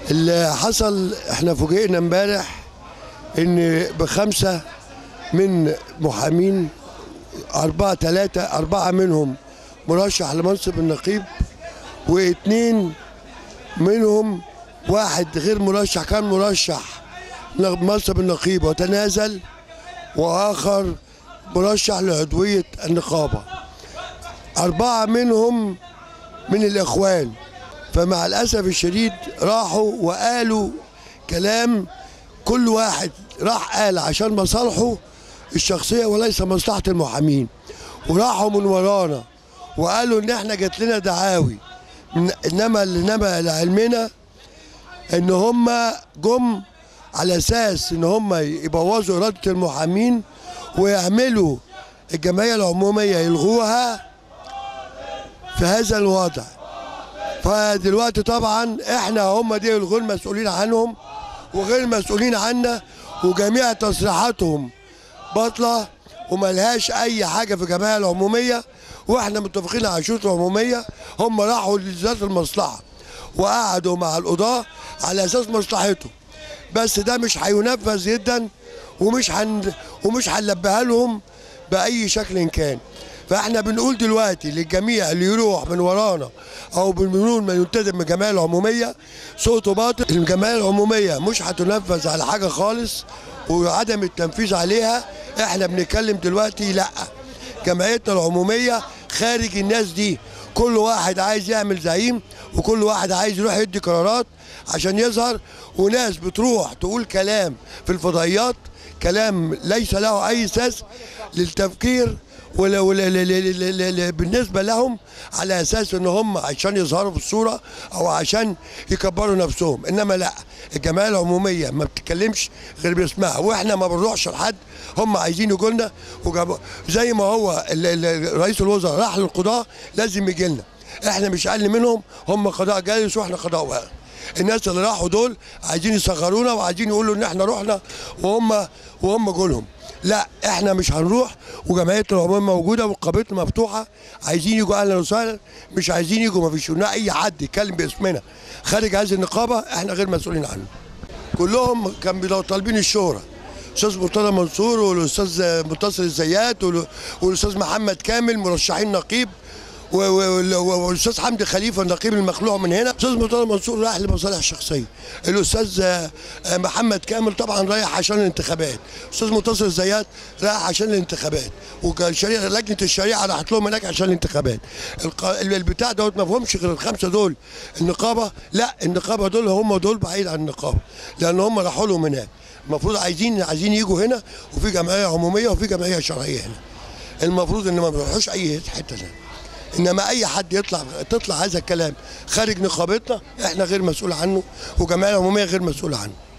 اللي حصل احنا فوجئنا امبارح ان بخمسه من محامين اربعه ثلاثه اربعه منهم مرشح لمنصب النقيب واثنين منهم واحد غير مرشح كان مرشح لمنصب النقيب وتنازل واخر مرشح لعضويه النقابه اربعه منهم من الاخوان فمع الاسف الشديد راحوا وقالوا كلام كل واحد راح قال عشان مصالحه الشخصيه وليس مصلحه المحامين وراحوا من ورانا وقالوا ان احنا جات لنا دعاوي من- انما انما لعلمنا ان هم جم على اساس ان هم يبوظوا اراده المحامين ويعملوا الجمعيه العموميه يلغوها في هذا الوضع فدلوقتي طبعا احنا هم دي الغير مسؤولين عنهم وغير مسؤولين عنا وجميع تصريحاتهم باطله وملهاش اي حاجه في الجمعيه العموميه واحنا متفقين على الشروط العموميه هم راحوا لذات المصلحه وقعدوا مع القضاه على اساس مصلحتهم بس ده مش هينفذ جدا ومش هن ومش هنلبيها لهم باي شكل كان فاحنا بنقول دلوقتي للجميع اللي يروح من ورانا او بنقول ما ينتدب من الجمعيه العموميه صوته باطل الجمعيه العموميه مش هتنفذ على حاجه خالص وعدم التنفيذ عليها احنا بنتكلم دلوقتي لا جمعيتنا العموميه خارج الناس دي كل واحد عايز يعمل زعيم وكل واحد عايز يروح يدي قرارات عشان يظهر وناس بتروح تقول كلام في الفضائيات كلام ليس له اي اساس للتفكير ولا ولا لا- لا- لا- لا- لا- بالنسبه لهم على اساس ان هم عشان يظهروا في الصوره او عشان يكبروا نفسهم انما لا الجمعيه العموميه ما بتتكلمش غير باسمها واحنا ما بنروحش لحد هم عايزين يجوا لنا وجابوا- زي ما هو ال- ال- رئيس الوزراء راح للقضاه لازم يجي لنا احنا مش اقل منهم هم قضاء جالس واحنا قضاء واقف الناس اللي راحوا دول عايزين يصغرونا وعايزين يقولوا ان احنا رحنا وهم وهم جولهم لا احنا مش هنروح وجمعيتنا العموميه موجوده ورقابتنا مفتوحه عايزين يجوا اهلا وسهلا مش عايزين يجوا ما فيش هنا اي حد يتكلم باسمنا خارج هذه النقابه احنا غير مسؤولين عنه كلهم كان بيبقوا طالبين الشهره استاذ مرتضى منصور والاستاذ متصل الزيات وال- والاستاذ محمد كامل مرشحين نقيب و- و- و- والاستاذ حمدي خليفه النقيب المخلوع من هنا استاذ مرتضى منصور رايح لمصالح شخصيه الاستاذ آه، آه، محمد كامل طبعا رايح عشان الانتخابات استاذ متصل الزيات رايح عشان الانتخابات وشريعه لجنه الشريعه راحت لهم هناك عشان الانتخابات الق- ال- البتاع دوت ما فيهمش غير الخمسه دول النقابه لا النقابه دول هم دول بعيد عن النقابه لان هم راحوا لهم هناك المفروض عايزين عايزين يجوا هنا وفي جمعيه عموميه وفي جمعيه شرعيه هنا المفروض ان ما بيروحوش اي حته تانية انما اي حد يطلع تطلع هذا الكلام خارج نقابتنا احنا غير مسؤول عنه وجمعيه العموميه غير مسؤوله عنه